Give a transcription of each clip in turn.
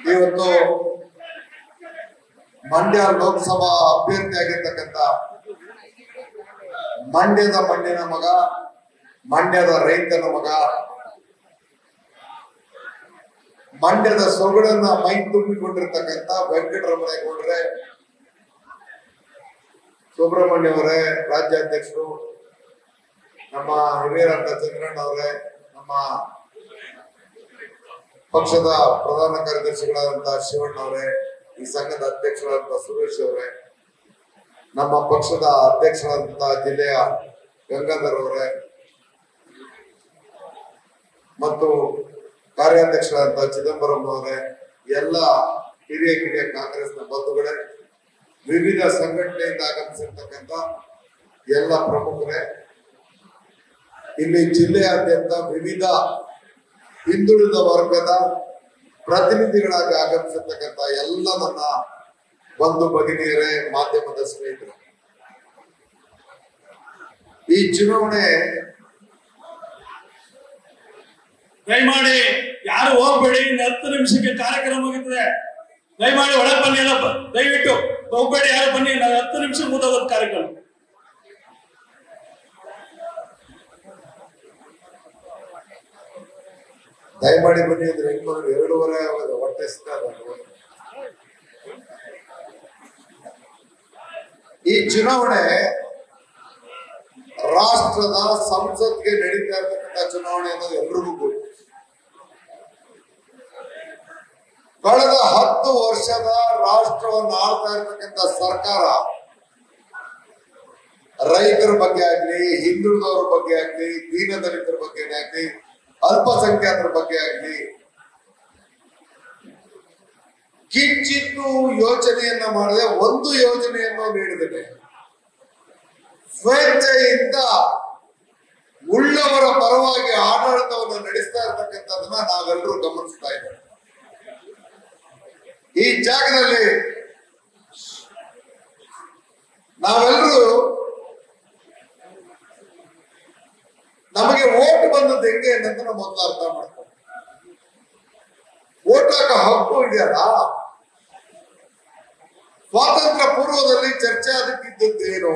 ಇವತ್ತು ಮಂಡ್ಯ ಲೋಕಸಭಾ ಅಭ್ಯರ್ಥಿ ಆಗಿರ್ತಕ್ಕಂಥ ಮಂಡ್ಯದ ಮಣ್ಣಿನ ಮಗ ಮಂಡ್ಯದ ರೈತನ ಮಗ ಮಂಡ್ಯದ ಸೊಗಡನ್ನ ಮೈ ತುಂಬಿಕೊಂಡಿರ್ತಕ್ಕಂಥ ವೆಂಕಟರಮಣೇಗೌಡ್ರೆ ಸುಬ್ರಹ್ಮಣ್ಯ ಅವರೇ ರಾಜ್ಯಾಧ್ಯಕ್ಷರು ನಮ್ಮ ಹಿರಿಯರಂತ ಚಂದ್ರಣ್ಣ ಅವರೇ ನಮ್ಮ ಪಕ್ಷದ ಪ್ರಧಾನ ಕಾರ್ಯದರ್ಶಿಗಳಾದಂತಹ ಶಿವಣ್ಣ ಅವರೇ ಈ ಸಂಘದ ಅಧ್ಯಕ್ಷರಾದಂತಹ ಸುರೇಶ್ ಅವರೇ ನಮ್ಮ ಪಕ್ಷದ ಅಧ್ಯಕ್ಷರಾದಂತಹ ಜಿಲ್ಲೆಯ ಗಂಗಾಧರ್ ಅವರೇ ಮತ್ತು ಕಾರ್ಯಾಧ್ಯಕ್ಷರಾದಂತಹ ಚಿದಂಬರಂ ಅವರೇ ಎಲ್ಲ ಹಿರಿಯ ಕಿರಿಯ ಕಾಂಗ್ರೆಸ್ನ ಬಂಧುಗಳೇ ವಿವಿಧ ಸಂಘಟನೆಯಿಂದ ಆಗಮಿಸಿರ್ತಕ್ಕಂಥ ಎಲ್ಲ ಪ್ರಮುಖರೇ ಇಲ್ಲಿ ಜಿಲ್ಲೆಯಾದ್ಯಂತ ವಿವಿಧ ಹಿಂದುಳಿದ ವರ್ಗದ ಪ್ರತಿನಿಧಿಗಳಾಗಿ ಆಗಮಿಸಿರ್ತಕ್ಕಂಥ ಎಲ್ಲ ನನ್ನ ಬಂಧು ಭಗಿನಿಯರೇ ಮಾಧ್ಯಮದ ಸ್ನೇಹಿತರು ಈ ಚುನಾವಣೆ ದಯಮಾಡಿ ಯಾರು ಹೋಗ್ಬೇಡಿ ಇನ್ನು ಹತ್ತು ನಿಮಿಷಕ್ಕೆ ಕಾರ್ಯಕ್ರಮ ಮುಗಿತದೆ ದಯಮಾಡಿ ಒಳಗೆ ಬನ್ನಿ ಎಲ್ಲ ಬ- ದಯವಿಟ್ಟು ಹೋಗ್ಬೇಡಿ ಯಾರು ಬನ್ನಿ ನಾವು ಹತ್ತು ನಿಮಿಷ ಮುಗಿದೋಗೋದು ಕಾರ್ಯಕ್ರಮ ದಯಮಾಡಿ ಬನ್ನಿ ಅಂದ್ರೆ ಹೆಂಗ್ ಮಾಡೋದು? ಎರಡೂವರೆ ಆಗೋದು, ಹೊಟ್ಟೆ ಸಿಕ್ಕಾಗ ಈ ಚುನಾವಣೆ ರಾಷ್ಟ್ರದ ಸಂಸತ್ಗೆ ನಡೀತಾ ಇರ್ತಕ್ಕಂಥ ಚುನಾವಣೆ ಅನ್ನೋದು ಎಲ್ರಿಗೂ ಗೊತ್ತು ಕಳೆದ ಹತ್ತು ವರ್ಷದ ರಾಷ್ಟ್ರವನ್ನು ಆಳ್ತಾ ಇರ್ತಕ್ಕಂಥ ಸರ್ಕಾರ ರೈತರ ಬಗ್ಗೆ ಆಗ್ಲಿ ಹಿಂದುಳಿದವರ ಬಗ್ಗೆ ಆಗ್ಲಿ ದೀನದಲಿತರ ಬಗ್ಗೆ ಆಗ್ಲಿ ಅಲ್ಪಸಂಖ್ಯಾತರ ಬಗ್ಗೆ ಆಗ್ಲಿ ಕಿಂಚಿತ್ತು ಯೋಚನೆಯನ್ನ ಮಾಡದೆ ಒಂದು ಯೋಜನೆಯನ್ನು ನೀಡಿದ್ದೇನೆ ಸ್ವೇಚ್ಛೆಯಿಂದ ಉಳ್ಳವರ ಪರವಾಗಿ ಆಡಳಿತವನ್ನು ನಡೆಸ್ತಾ ಇರ್ತಕ್ಕಂಥದನ್ನ ನಾವೆಲ್ಲರೂ ಗಮನಿಸ್ತಾ ಇದ್ದೇವೆ ಈ ಜಾಗದಲ್ಲಿ ನಾವೆಲ್ಲರೂ ನಮಗೆ ಓಟ್ ಬಂದದ್ದು ಹೆಂಗೆ ಅನ್ನೋದನ್ನ ನಾವು ಮೊದಲು ಅರ್ಥ ಮಾಡ್ಕೊಂಡು ಓಟ್ ಹಾಕೋ ಹಕ್ಕು ಇದೆಯಲ್ಲ ಸ್ವಾತಂತ್ರ್ಯ ಪೂರ್ವದಲ್ಲಿ ಚರ್ಚೆ ಅದಕ್ಕಿದ್ದದ್ದೇನು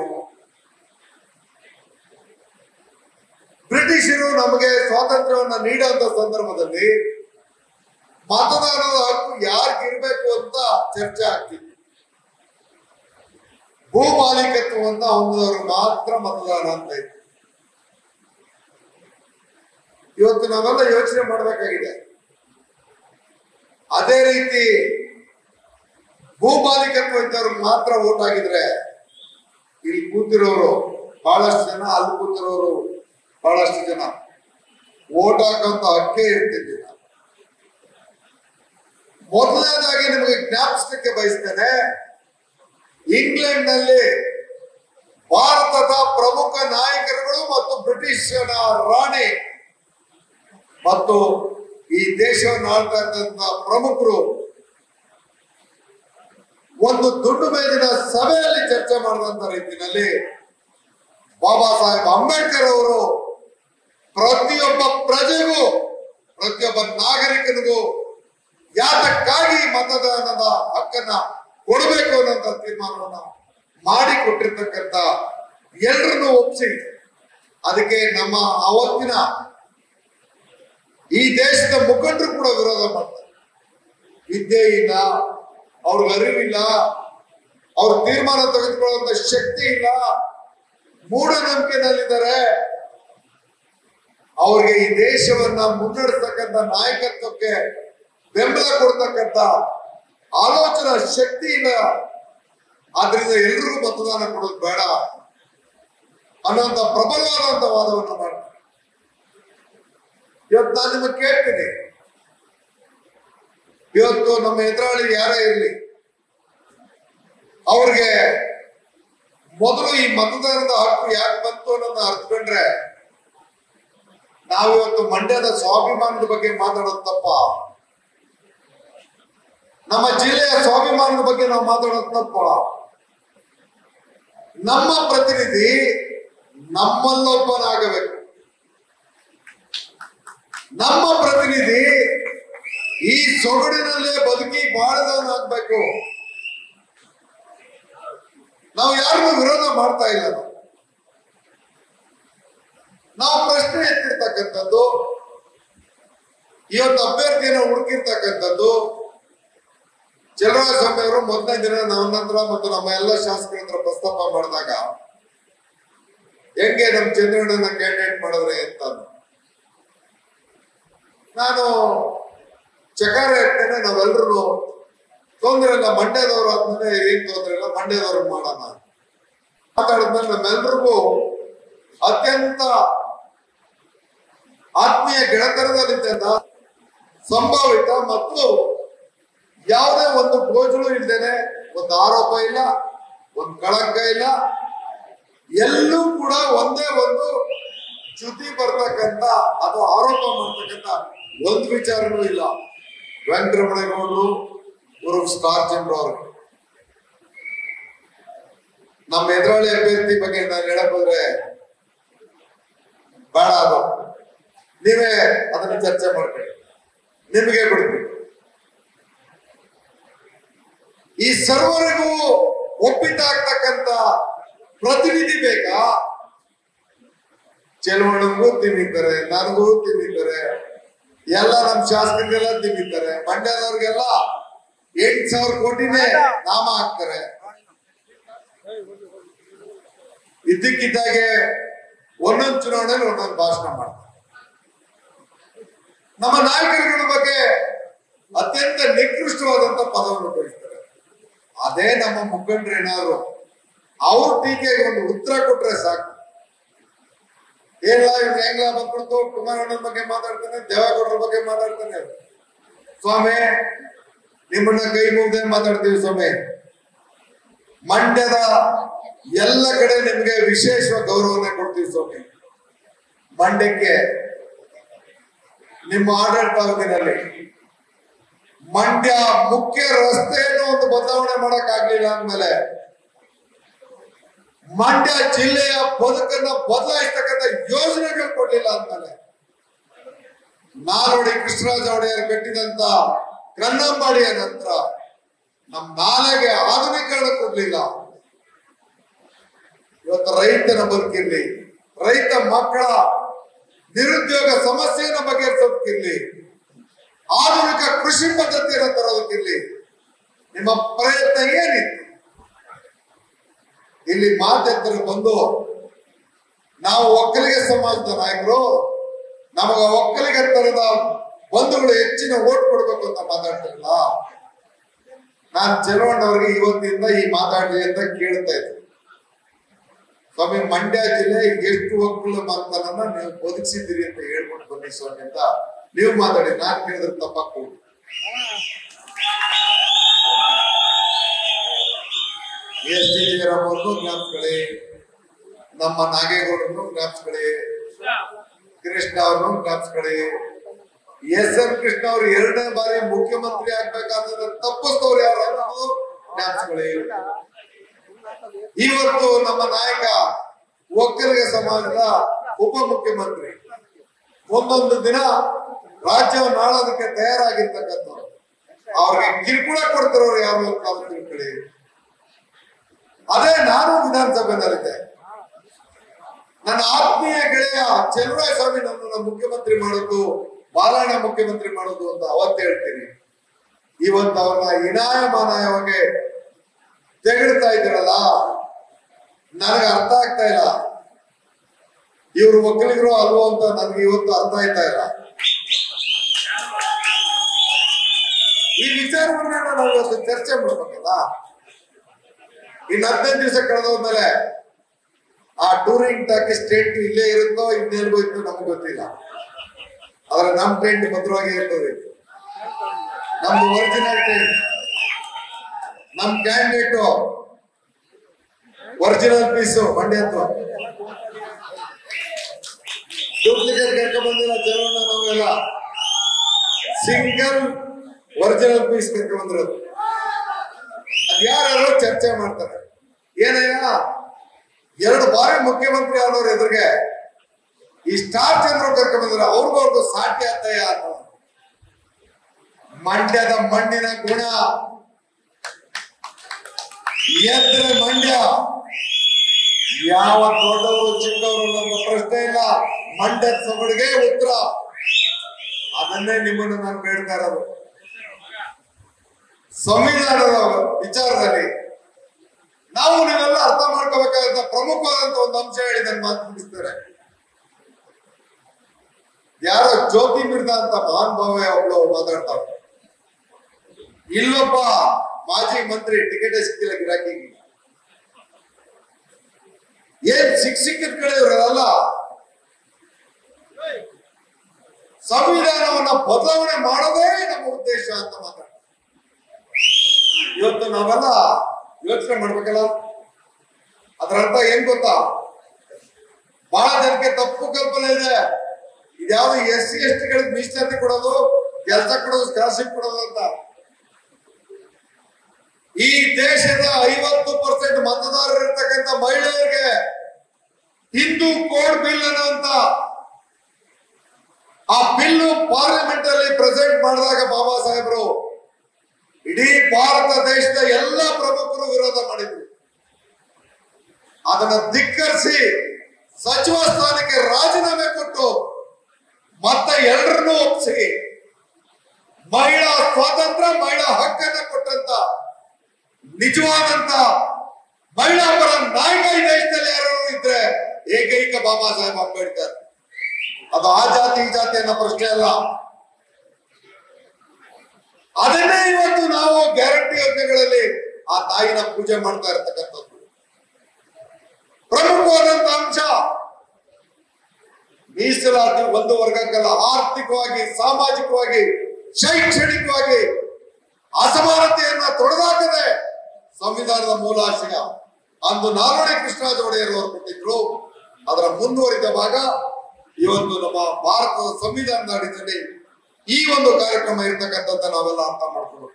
ಬ್ರಿಟಿಷರು ನಮಗೆ ಸ್ವಾತಂತ್ರ್ಯವನ್ನ ನೀಡುವಂತ ಸಂದರ್ಭದಲ್ಲಿ ಮತದಾನದ ಹಕ್ಕು ಯಾರಿಗಿರ್ಬೇಕು ಅಂತ ಚರ್ಚೆ ಆಗ್ತಿತ್ತು ಭೂ ಮಾಲೀಕತ್ವವನ್ನ ಹೊಂದಿದವರು ಮಾತ್ರ ಮತದಾನ ಅಂತ ಇತ್ತು ಇವತ್ತು ನಾವೆಲ್ಲ ಯೋಚನೆ ಮಾಡಬೇಕಾಗಿದೆ ಅದೇ ರೀತಿ ಭೂ ಮಾಲೀಕತ್ವ ಇದ್ದವ್ರಿಗೆ ಮಾತ್ರ ಓಟ್ ಆಗಿದ್ರೆ ಇಲ್ಲಿ ಕೂತಿರೋರು ಬಹಳಷ್ಟು ಜನ ಅಲ್ಲಿ ಕೂತಿರೋರು ಬಹಳಷ್ಟು ಜನ ಓಟ್ ಹಾಕುವಂತ ಹಕ್ಕೇ ಇರ್ತಿದ್ದಿಲ್ಲ ಮೊದಲನೇದಾಗಿ ನಿಮಗೆ ಜ್ಞಾಪಿಸಲಿಕ್ಕೆ ಬಯಸ್ತೇನೆ ಇಂಗ್ಲೆಂಡ್ ನಲ್ಲಿ ಭಾರತದ ಪ್ರಮುಖ ನಾಯಕರುಗಳು ಮತ್ತು ಬ್ರಿಟಿಷನ ರಾಣಿ ಮತ್ತು ಈ ದೇಶವನ್ನು ಆಳ್ತಾ ಇದ್ದಂತ ಪ್ರಮುಖರು ಒಂದು ದುಂಡು ಮೇಜಿನ ಸಭೆಯಲ್ಲಿ ಚರ್ಚೆ ಮಾಡಿದಂತ ರೀತಿಯಲ್ಲಿ ಬಾಬಾ ಸಾಹೇಬ್ ಅಂಬೇಡ್ಕರ್ ಅವರು ಪ್ರತಿಯೊಬ್ಬ ಪ್ರಜೆಗೂ ಪ್ರತಿಯೊಬ್ಬ ನಾಗರಿಕನಿಗೂ ಯಾತಕ್ಕಾಗಿ ಮತದಾನದ ಹಕ್ಕನ್ನ ಕೊಡಬೇಕು ಅನ್ನೋಂತ ತೀರ್ಮಾನವನ್ನ ಮಾಡಿ ಕೊಟ್ಟಿರ್ತಕ್ಕಂಥ ಎಲ್ರನ್ನೂ ಒಪ್ಪಿಸಿ ಅದಕ್ಕೆ ನಮ್ಮ ಅವತ್ತಿನ ಈ ದೇಶದ ಮುಖಂಡರು ಕೂಡ ವಿರೋಧ ಮಾಡ್ತಾರೆ ವಿದ್ಯೆ ಇಲ್ಲ ಅವ್ರಿಗೆ ಅರಿವಿಲ್ಲ ಅವ್ರ ತೀರ್ಮಾನ ತೆಗೆದುಕೊಳ್ಳುವಂತ ಶಕ್ತಿ ಇಲ್ಲ ಮೂಢನಂಬಿಕೆನಲ್ಲಿದ್ದಾರೆ ಅವ್ರಿಗೆ ಈ ದೇಶವನ್ನ ಮುನ್ನಡೆಸ್ತಕ್ಕಂಥ ನಾಯಕತ್ವಕ್ಕೆ ಬೆಂಬಲ ಕೊಡ್ತಕ್ಕಂಥ ಆಲೋಚನಾ ಶಕ್ತಿ ಇಲ್ಲ ಆದ್ರಿಂದ ಎಲ್ರಿಗೂ ಮತದಾನ ಕೊಡೋದು ಬೇಡ ಅನ್ನೋಂಥ ಪ್ರಬಲವಾದಂತ ವಾದವನ್ನು ಮಾಡ್ತಾರೆ ಇವತ್ತು ನಾನು ನಿಮಗೆ ಕೇಳ್ತೀನಿ ಇವತ್ತು ನಮ್ಮ ಎದುರಾಳಿ ಯಾರೇ ಇರಲಿ ಅವ್ರಿಗೆ ಮೊದಲು ಈ ಮತದಾನದ ಹಕ್ಕು ಯಾಕೆ ಬಂತು ಅನ್ನೋದನ್ನ ಅರ್ಥಕೊಂಡ್ರೆ ನಾವಿವತ್ತು ಮಂಡ್ಯದ ಸ್ವಾಭಿಮಾನದ ಬಗ್ಗೆ ಮಾತಾಡೋದು ತಪ್ಪ ನಮ್ಮ ಜಿಲ್ಲೆಯ ಸ್ವಾಭಿಮಾನದ ಬಗ್ಗೆ ನಾವು ಮಾತಾಡೋದು ತಪ್ಪ ನಮ್ಮ ಪ್ರತಿನಿಧಿ ನಮ್ಮಲ್ಲೊಬ್ಬನಾಗಬೇಕು ನಮ್ಮ ಪ್ರತಿನಿಧಿ ಈ ಸೊಗಡಿನಲ್ಲೇ ಬದುಕಿ ಬಾಳದವನಾಗ್ಬೇಕು ನಾವು ಯಾರನ್ನೂ ವಿರೋಧ ಮಾಡ್ತಾ ಇಲ್ಲ ನಾವು. ನಾವು ಪ್ರಶ್ನೆ ಎತ್ತಿರ್ತಕ್ಕಂಥದ್ದು ಇವತ್ತು ಅಭ್ಯರ್ಥಿಯನ್ನು ಹುಡುಕಿರ್ತಕ್ಕಂಥದ್ದು ಸ್ವಾಮಿ ಅವರು ಮೊದಲನೇ ದಿನ ನನ್ನ ಹತ್ರ ಮತ್ತು ನಮ್ಮ ಎಲ್ಲ ಶಾಸಕರ ಹತ್ರ ಪ್ರಸ್ತಾಪ ಮಾಡಿದಾಗ ಹೆಂಗೆ ನಮ್ ಚಂದ್ರಣ್ಣನ ಕ್ಯಾಂಡಿಡೇಟ್ ಮಾಡಿದ್ರೆ ಅಂತ ಅಂದ್ರು. ನಾನು ಚಕಾರ ಇರ್ತೇನೆ ನಾವೆಲ್ಲರೂ ತೊಂದ್ರೆ ಇಲ್ಲ ಮಂಡ್ಯದವ್ರು ಆದ್ಮೇಲೆ ಏನ್ ತೊಂದ್ರೆ ಇಲ್ಲ ಮಂಡ್ಯದವ್ರು ಮಾಡೋಣ ಮಾತಾಡಿದ್ಮೇಲೆ ನಮ್ಮೆಲ್ರಿಗೂ ಅತ್ಯಂತ ಆತ್ಮೀಯ ಗೆಳತನದಲ್ಲಿದ್ದ ಸಂಭಾವಿತ ಮತ್ತು ಯಾವುದೇ ಒಂದು ಗೋಜಲು ಇಲ್ದೇನೆ ಒಂದು ಆರೋಪ ಇಲ್ಲ ಒಂದು ಕಳಂಕ ಇಲ್ಲ ಎಲ್ಲೂ ಕೂಡ ಒಂದೇ ಒಂದು ಚ್ಯುತಿ ಬರ್ತಕ್ಕಂತ ಅಥವಾ ಆರೋಪ ಮಾಡ್ತಕ್ಕಂತ ಒಂದು ವಿಚಾರನೂ ಇಲ್ಲ ವೆಂಕಟರಮಣೇಗೌಡರು ಉರುಫ್ ಸ್ಟಾರ್ ಚಂದ್ರ ಅವರು ನಮ್ಮ ಎದುರಾಳಿ ಅಭ್ಯರ್ಥಿ ಬಗ್ಗೆ ನಾನು ಹೇಳಕ್ ಹೋದ್ರೆ ಬೇಡ ಅದು ನೀವೇ ಅದನ್ನ ಚರ್ಚೆ ಮಾಡ್ಕೊಳ್ಳಿ ನಿಮಗೆ ಬಿಡ್ಬೇಕು ಈ ಸರ್ವರಿಗೂ ಒಪ್ಪಿತಾಗ್ತಕ್ಕಂತ ಪ್ರತಿನಿಧಿ ಬೇಕಾ ಚೆಲುವಣ್ಣಗೂ ತಿನ್ನಿದ್ದಾರೆ ನನಗೂ ತಿನ್ನಿದ್ದಾರೆ ಎಲ್ಲ ನಮ್ ಶಾಸಕರಿಗೆಲ್ಲ ತಿನ್ನಿದ್ದಾರೆ ಮಂಡ್ಯದವ್ರಿಗೆಲ್ಲ ಎಂಟ್ ಸಾವಿರ ಕೋಟಿನೇ ನಾಮ ಹಾಕ್ತಾರೆ ಇದ್ದಕ್ಕಿದ್ದಾಗೆ ಒಂದೊಂದು ಚುನಾವಣೆಯಲ್ಲಿ ಒಂದೊಂದು ಭಾಷಣ ಮಾಡ್ತಾರೆ ನಮ್ಮ ನಾಯಕರುಗಳ ಬಗ್ಗೆ ಅತ್ಯಂತ ನಿಕೃಷ್ಟವಾದಂತ ಪದವನ್ನು ಉಪಯೋಗಿಸ್ತಾರೆ ಅದೇ ನಮ್ಮ ಮುಖಂಡರು ಏನಾದ್ರು ಅವ್ರ ಟೀಕೆಗೆ ಒಂದು ಉತ್ತರ ಕೊಟ್ರೆ ಸಾಕು ಏನಿಲ್ಲ ಇವ್ನು ಹೆಂಗ್ಲ ಬಂದ್ಬಿಡ್ತು ಕುಮಾರಣ್ಣನ ಬಗ್ಗೆ ಮಾತಾಡ್ತಾನೆ ದೇವೇಗೌಡರ ಬಗ್ಗೆ ಮಾತಾಡ್ತಾನೆ ಸ್ವಾಮಿ ನಿಮ್ಮನ್ನ ಕೈ ಮುಗ್ದೆ ಮಾತಾಡ್ತೀವಿ ಸ್ವಾಮಿ ಮಂಡ್ಯದ ಎಲ್ಲ ಕಡೆ ನಿಮ್ಗೆ ವಿಶೇಷ ಗೌರವನ ಕೊಡ್ತೀವಿ ಸ್ವಾಮಿ ಮಂಡ್ಯಕ್ಕೆ ನಿಮ್ಮ ಆಡಳಿತಾವಧಿನಲ್ಲಿ ಮಂಡ್ಯ ಮುಖ್ಯ ರಸ್ತೆಯನ್ನು ಒಂದು ಬದಲಾವಣೆ ಮಾಡಕ್ ಆಗ್ಲಿಲ್ಲ ಅಂದ್ಮೇಲೆ ಮಂಡ್ಯ ಜಿಲ್ಲೆಯ ಬದುಕನ್ನ ಬದಲಾಯಿಸ್ತಕ್ಕಂಥ ಯೋಜನೆಗಳು ಕೊಡ್ಲಿಲ್ಲ ಅಂದ್ಮೇಲೆ ನಾಲ್ವಡಿ ಕೃಷ್ಣರಾಜ ಒಡೆಯರ್ ಕಟ್ಟಿದಂತ ಕನ್ನಂಬಾಡಿಯ ನಂತರ ನಮ್ ನಾಲೆಗೆ ಆಧುನೀಕರಣ ಕೊಡ್ಲಿಲ್ಲ ಇವತ್ತು ರೈತನ ಬದುಕಿರ್ಲಿ ರೈತ ಮಕ್ಕಳ ನಿರುದ್ಯೋಗ ಸಮಸ್ಯೆಯನ್ನು ಬಗೆಹರಿಸೋದಕ್ಕಿರ್ಲಿ ಆಧುನಿಕ ಕೃಷಿ ಪದ್ಧತಿಯನ್ನು ತರೋದಕ್ಕಿರ್ಲಿ ನಿಮ್ಮ ಪ್ರಯತ್ನ ಏನಿತ್ತು ಇಲ್ಲಿ ಮಾತೆತ್ತರ ಬಂದು ನಾವು ಒಕ್ಕಲಿಗ ಸಮಾಜದ ನಾಯಕರು ನಮಗ ಒಕ್ಕಲಿಗ ತರದ ಬಂಧುಗಳು ಹೆಚ್ಚಿನ ಓಟ್ ಕೊಡ್ಬೇಕು ಅಂತ ಮಾತಾಡ್ತಿರಲ್ಲ ನಾನ್ ಚೆಲುವಣ್ಣವ್ರಿಗೆ ಇವತ್ತಿಂದ ಈ ಮಾತಾಡ್ಲಿ ಅಂತ ಕೇಳ್ತಾ ಇದ್ದೆ ಸ್ವಾಮಿ ಮಂಡ್ಯ ಜಿಲ್ಲೆ ಎಷ್ಟು ಒಕ್ಕಲ ಮಂತನನ್ನ ನೀವು ಬದುಕಿಸಿದ್ದೀರಿ ಅಂತ ಹೇಳ್ಕೊಂಡು ಬನ್ನಿ ಸ್ವಾಮಿ ಅಂತ ನೀವು ಮಾತಾಡಿ ನಾನ್ ಕೇಳಿದ್ರೆ ತಪ್ಪಾಗ್ತದೆ ಎಸ್ ಟಿ ಜಯರಾಮ್ ಅವ್ರನ್ನು ಜ್ಞಾಪಿಸ್ಕೊಳ್ಳಿ ನಮ್ಮ ನಾಗೇಗೌಡರನ್ನು ಜ್ಞಾಪಿಸ್ಕೊಳ್ಳಿ ಕೃಷ್ಣ ಅವ್ರನ್ನು ಜ್ಞಾಪಿಸ್ಕೊಳ್ಳಿ ಎಸ್ ಎಂ ಕೃಷ್ಣ ಅವ್ರು ಎರಡನೇ ಬಾರಿ ಮುಖ್ಯಮಂತ್ರಿ ಆಗ್ಬೇಕಾದ್ರೆ ತಪ್ಪಿಸ್ತವ್ರು ಯಾರು ಅನ್ನೋದು ಜ್ಞಾಪಿಸ್ಕೊಳ್ಳಿ ಇವತ್ತು ನಮ್ಮ ನಾಯಕ ಒಕ್ಕಲಿಗ ಸಮಾಜದ ಉಪ ಮುಖ್ಯಮಂತ್ರಿ ಒಂದೊಂದು ದಿನ ರಾಜ್ಯವನ್ನು ಆಳೋದಕ್ಕೆ ತಯಾರಾಗಿರ್ತಕ್ಕಂಥವ್ರು ಅವ್ರಿಗೆ ಕಿರುಕುಳ ಕೊಡ್ತಿರೋರು ಯಾರು ಅಂತ ನಾವು ತಿಳ್ಕೊಳ್ಳಿ ಅದೇ ನಾನು ವಿಧಾನಸಭೆನಲ್ಲಿದ್ದೆ ನನ್ನ ಆತ್ಮೀಯ ಗೆಳೆಯ ಚೆಲುವರಾಯ ಸ್ವಾಮಿ ನನ್ನನ್ನು ಮುಖ್ಯಮಂತ್ರಿ ಮಾಡೋದು ಬಾಲಣ್ಣ ಮುಖ್ಯಮಂತ್ರಿ ಮಾಡೋದು ಅಂತ ಅವತ್ತು ಹೇಳ್ತೀನಿ ಇವತ್ತು ಅವ್ರನ್ನ ಇನಾಯ ಮಾನಾಯವಾಗಿ ತೆಗಳ್ತಾ ಇದ್ದೀರಲ್ಲ ನನಗೆ ಅರ್ಥ ಆಗ್ತಾ ಇಲ್ಲ ಇವ್ರು ಒಕ್ಕಲಿಗರು ಅಲ್ವೋ ಅಂತ ನನಗೆ ಇವತ್ತು ಅರ್ಥ ಆಯ್ತಾ ಇಲ್ಲ ಈ ವಿಚಾರವನ್ನ ನಾವು ಇವತ್ತು ಚರ್ಚೆ ಮಾಡ್ಬೇಕಲ್ಲ ಇನ್ನು ಹದಿನೈದು ದಿವಸ ಕಳೆದೋದ್ಮೇಲೆ ಆ ಟೂರಿಂಗ್ ಟಾಕಿ ಸ್ಟೇಟ್ ಇಲ್ಲೇ ಇರುತ್ತೋ ಇನ್ನೆಲ್ಗೋ ಇತ್ತು ನಮ್ಗೆ ಗೊತ್ತಿಲ್ಲ ಆದ್ರೆ ನಮ್ ಟ್ರೆಂಡ್ ಭದ್ರವಾಗಿ ಇರ್ತದೆ ನಮ್ದು ಒರಿಜಿನಲ್ ಟ್ರೆಂಡ್ ನಮ್ ಕ್ಯಾಂಡಿಡೇಟ್ ಒರಿಜಿನಲ್ ಪೀಸು ಮಂಡ್ಯದ್ದು ಡೂಪ್ಲಿಕೇಟ್ ಕರ್ಕೊಂಡ್ ಬಂದಿಲ್ಲ ಚಲೋಣ ನಾವೆಲ್ಲ ಸಿಂಗಲ್ ಒರಿಜಿನಲ್ ಪೀಸ್ ಕರ್ಕೊಂಡ್ ಬಂದಿರೋದು ಅದ್ ಯಾರು ಚರ್ಚೆ ಮಾಡ್ತಾರೆ ಏನಯ್ಯ ಎರಡು ಬಾರಿ ಮುಖ್ಯಮಂತ್ರಿ ಆದವ್ರ ಎದುರಿಗೆ ಈ ಸ್ಟಾರ್ ಚಂದ್ರ ಕರ್ಕೊಂಡ್ ಬಂದ್ರೆ ಅವ್ರಿಗೂ ಅವ್ರಿಗೂ ಸಾಟಿ ಆಗ್ತಯ್ಯ ಅಂತ ಮಂಡ್ಯದ ಮಣ್ಣಿನ ಗುಣ ಎದ್ರೆ ಮಂಡ್ಯ ಯಾವ ದೊಡ್ಡವರು ಚಿಕ್ಕವರು ನಮ್ಮ ಪ್ರಶ್ನೆ ಇಲ್ಲ ಮಂಡ್ಯದ ಸೊಗಡಿಗೆ ಉತ್ತರ ಅದನ್ನೇ ನಿಮ್ಮನ್ನು ನಾನು ಬೇಡ್ತಾ ಇರೋದು ಸಂವಿಧಾನದ ವಿಚಾರದಲ್ಲಿ ನಾವು ನೀವೆಲ್ಲ ಅರ್ಥ ಮಾಡ್ಕೋಬೇಕಾದಂತ ಪ್ರಮುಖವಾದಂತ ಒಂದು ಅಂಶ ಹೇಳಿ ನನ್ನ ಮಾತು ಮುಗಿಸ್ತಾರೆ ಯಾರೋ ಜ್ಯೋತಿ ಮಿರ್ದಾ ಅಂತ ಮಹಾನ್ ಭಾವ ಒಬ್ಳು ಮಾತಾಡ್ತಾವ ಇಲ್ಲೊಬ್ಬ ಮಾಜಿ ಮಂತ್ರಿ ಟಿಕೆಟ್ ಸಿಕ್ಕಿಲ್ಲ ಗಿರಾಕಿಗೆ ಏನ್ ಸಿಕ್ ಸಿಕ್ಕಿದ ಕಡೆ ಇವರಲ್ಲ ಸಂವಿಧಾನವನ್ನ ಬದಲಾವಣೆ ಮಾಡೋದೇ ನಮ್ಮ ಉದ್ದೇಶ ಅಂತ ಮಾತಾಡ್ತಾರೆ ಇವತ್ತು ನಾವೆಲ್ಲ ಯೋಚನೆ ಮಾಡ್ಬೇಕಲ್ಲ ಅದ್ರ ಅರ್ಥ ಏನ್ ಗೊತ್ತಾ ಬಹಳ ಜನಕ್ಕೆ ತಪ್ಪು ಕಲ್ಪನೆ ಇದೆ ಇದ್ಯಾವ್ದು ಎಸ್ ಸಿ ಎಸ್ ಟಿಗಳಿಗೆ ಮೀಸಲಾತಿ ಕೊಡೋದು ಕೆಲಸ ಕೊಡೋದು ಸ್ಕಾಲರ್ಶಿಪ್ ಕೊಡೋದು ಅಂತ ಈ ದೇಶದ ಐವತ್ತು ಪರ್ಸೆಂಟ್ ಮತದಾರರು ಇರ್ತಕ್ಕಂಥ ಮಹಿಳೆಯರಿಗೆ ಹಿಂದೂ ಕೋಡ್ ಬಿಲ್ ಅನ್ನುವಂತ ಆ ಬಿಲ್ಲು ಪಾರ್ಲಿಮೆಂಟ್ ಅಲ್ಲಿ ಪ್ರೆಸೆಂಟ್ ಮಾಡಿದಾಗ ಬಾಬಾ ಸಾಹೇಬರು ಇಡೀ ಭಾರತ ದೇಶದ ಎಲ್ಲ ಪ್ರಮುಖರು ವಿರೋಧ ಮಾಡಿದ್ರು ಅದನ್ನ ಧಿಕ್ಕರಿಸಿ ಸಚಿವ ಸ್ಥಾನಕ್ಕೆ ರಾಜೀನಾಮೆ ಕೊಟ್ಟು ಮತ್ತೆ ಎಲ್ಲರನ್ನೂ ಒಪ್ಪಿಸಿ ಮಹಿಳಾ ಸ್ವಾತಂತ್ರ್ಯ ಮಹಿಳಾ ಹಕ್ಕನ್ನ ಕೊಟ್ಟಂತ ನಿಜವಾದಂತ ಮಹಿಳಾ ಪರ ನಾಯಕ ಈ ದೇಶದಲ್ಲಿ ಯಾರು ಇದ್ರೆ ಏಕೈಕ ಬಾಬಾ ಸಾಹೇಬ್ ಅಂಬೇಡ್ಕರ್ ಅದು ಆ ಜಾತಿ ಈ ಜಾತಿ ಅನ್ನೋ ಪ್ರಶ್ನೆ ಅಲ್ಲ ಅದನ್ನೇ ಇವತ್ತು ನಾವು ಗ್ಯಾರಂಟಿ ಯೋಜನೆಗಳಲ್ಲಿ ಆ ತಾಯಿನ ಪೂಜೆ ಮಾಡ್ತಾ ಇರತಕ್ಕಂಥದ್ದು ಪ್ರಮುಖವಾದಂತ ಅಂಶ ಮೀಸಲಾತಿ ಒಂದು ವರ್ಗಕ್ಕಲ್ಲ ಆರ್ಥಿಕವಾಗಿ ಸಾಮಾಜಿಕವಾಗಿ ಶೈಕ್ಷಣಿಕವಾಗಿ ಅಸಮಾನತೆಯನ್ನ ತೊಡೆದಾಕದೆ ಸಂವಿಧಾನದ ಮೂಲಾಶಯ ಅಂದು ನಾಲ್ವಡಿ ಕೃಷ್ಣರಾಜ ಒಡೆಯರ್ ಅವರು ಕೊಟ್ಟಿದ್ರು ಅದರ ಮುಂದುವರಿದ ಭಾಗ ಇವತ್ತು ನಮ್ಮ ಭಾರತದ ಸಂವಿಧಾನದ ಅಡಿಯಲ್ಲಿ ಈ ಒಂದು ಕಾರ್ಯಕ್ರಮ ಇರ್ತಕ್ಕಂಥದ್ದು ನಾವೆಲ್ಲ ಅರ್ಥ ಮಾಡ್ಕೋಬೇಕು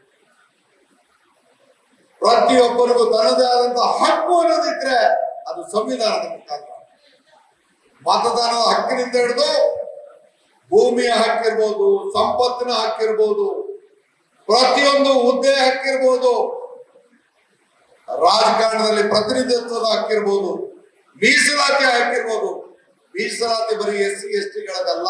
ಪ್ರತಿಯೊಬ್ಬರಿಗೂ ತನ್ನದೇ ಆದಂತಹ ಹಕ್ಕು ಅನ್ನೋದಿದ್ರೆ ಅದು ಸಂವಿಧಾನದ ಮುಖಾಂತರ ಮತದಾನದ ಹಕ್ಕಿನಿಂದ ಹಿಡಿದು ಭೂಮಿಯ ಹಕ್ಕಿರ್ಬೋದು ಸಂಪತ್ತಿನ ಹಕ್ಕಿರ್ಬೋದು ಪ್ರತಿಯೊಂದು ಹುದ್ದೆ ಹಕ್ಕಿರ್ಬೋದು ರಾಜಕಾರಣದಲ್ಲಿ ಪ್ರತಿನಿಧಿತ್ವದ ಹಕ್ಕಿರ್ಬೋದು ಮೀಸಲಾತಿ ಹಕ್ಕಿರ್ಬೋದು ಮೀಸಲಾತಿ ಬರೀ ಎಸ್ ಸಿ ಎಸ್ ಟಿಗಳದಲ್ಲ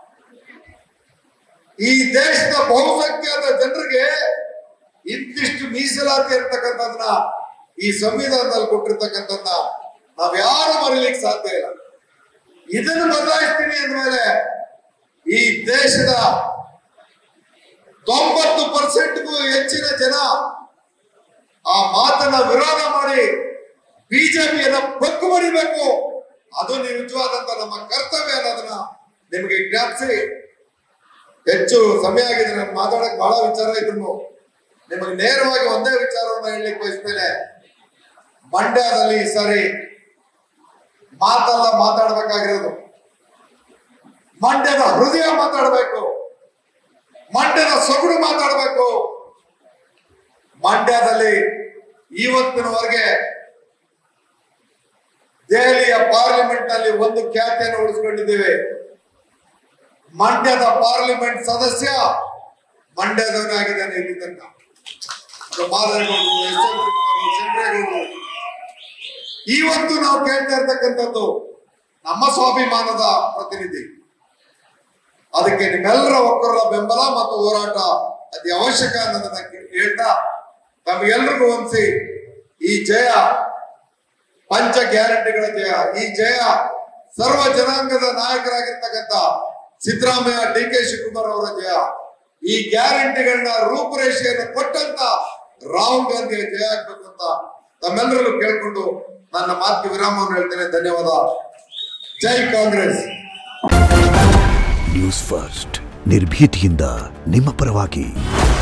ಈ ದೇಶದ ಬಹುಸಂಖ್ಯಾತ ಜನರಿಗೆ ಇಂತಿಷ್ಟು ಮೀಸಲಾತಿ ಇರ್ತಕ್ಕಂಥದ್ನ ಈ ಸಂವಿಧಾನದಲ್ಲಿ ಕೊಟ್ಟಿರ್ತಕ್ಕಂಥದ್ನ ನಾವ್ ಯಾರು ಮರೀಲಿಕ್ಕೆ ಸಾಧ್ಯ ಇಲ್ಲ ಇದನ್ನು ಬದಲಾಯಿಸ್ತೀನಿ ಅಂದ್ಮೇಲೆ ಈ ದೇಶದ ತೊಂಬತ್ತು ಪರ್ಸೆಂಟ್ಗೂ ಹೆಚ್ಚಿನ ಜನ ಆ ಮಾತನ್ನ ವಿರೋಧ ಮಾಡಿ ಬಿಜೆಪಿಯನ್ನ ಬಗ್ಗು ಬಡಿಬೇಕು ಅದು ನಿಜವಾದಂತ ನಮ್ಮ ಕರ್ತವ್ಯ ಅನ್ನೋದನ್ನ ನಿಮಗೆ ಜ್ಞಾಪಿಸಿ ಹೆಚ್ಚು ಸಮಯ ಆಗಿದೆ ನಾನು ಮಾತಾಡಕ್ ಬಹಳ ವಿಚಾರ ಇದ್ರು ನಿಮಗೆ ನೇರವಾಗಿ ಒಂದೇ ವಿಚಾರವನ್ನ ಹೇಳಲಿಕ್ಕೆ ಬಯಸ್ತೇನೆ ಮಂಡ್ಯದಲ್ಲಿ ಈ ಸಾರಿ ಮಾತಲ್ಲ ಮಾತಾಡ್ಬೇಕಾಗಿರೋದು ಮಂಡ್ಯದ ಹೃದಯ ಮಾತಾಡಬೇಕು ಮಂಡ್ಯದ ಸೊಗಡು ಮಾತಾಡಬೇಕು ಮಂಡ್ಯದಲ್ಲಿ ಇವತ್ತಿನವರೆಗೆ ದೆಹಲಿಯ ಪಾರ್ಲಿಮೆಂಟ್ ನಲ್ಲಿ ಒಂದು ಖ್ಯಾತಿಯನ್ನು ಉಳಿಸ್ಕೊಂಡಿದ್ದೇವೆ ಮಂಡ್ಯದ ಪಾರ್ಲಿಮೆಂಟ್ ಸದಸ್ಯ ಮಂಡ್ಯದವನೇ ಆಗಿದ್ದಾನೆ ಇಲ್ಲಿ ತನಕ ಅದು ಮಾದರಿಗೌಡರು ಎಸ್ ಎಂ ಚಂದ್ರೇಗೌಡರು ಇವತ್ತು ನಾವು ಕೇಳ್ತಾ ಇರ್ತಕ್ಕಂಥದ್ದು ನಮ್ಮ ಸ್ವಾಭಿಮಾನದ ಪ್ರತಿನಿಧಿ ಅದಕ್ಕೆ ನಿಮ್ಮೆಲ್ಲರ ಒಕ್ಕರ ಬೆಂಬಲ ಮತ್ತು ಹೋರಾಟ ಅತಿ ಅವಶ್ಯಕ ಅನ್ನೋದನ್ನ ಕೇ- ಹೇಳ್ತಾ ನಮಗೆಲ್ರಿಗೂ ಹೊಂದಿಸಿ ಈ ಜಯ ಪಂಚ ಗ್ಯಾರಂಟಿಗಳ ಜಯ ಈ ಜಯ ಸರ್ವ ಜನಾಂಗದ ನಾಯಕರಾಗಿರ್ತಕ್ಕಂಥ ಸಿದ್ದರಾಮಯ್ಯ ಡಿ ಕೆ ಶಿವಕುಮಾರ್ ಅವರ ಜಯ ಈ ಗ್ಯಾರಂಟಿಗಳನ್ನ ರೂಪುರೇಷೆಯನ್ನು ಕೊಟ್ಟಂತ ರಾಹುಲ್ ಗಾಂಧಿಯ ಜಯ ಆಗ್ಬೇಕು ಅಂತ ತಮ್ಮೆಲ್ಲರಲ್ಲೂ ಕೇಳ್ಕೊಂಡು ನನ್ನ ಮಾತಿಗೆ ವಿರಾಮವನ್ನು ಹೇಳ್ತೇನೆ ಧನ್ಯವಾದ ಜೈ ಕಾಂಗ್ರೆಸ್ ನ್ಯೂಸ್ ಫಸ್ಟ್ ನಿರ್ಭೀತಿಯಿಂದ ನಿಮ್ಮ ಪರವಾಗಿ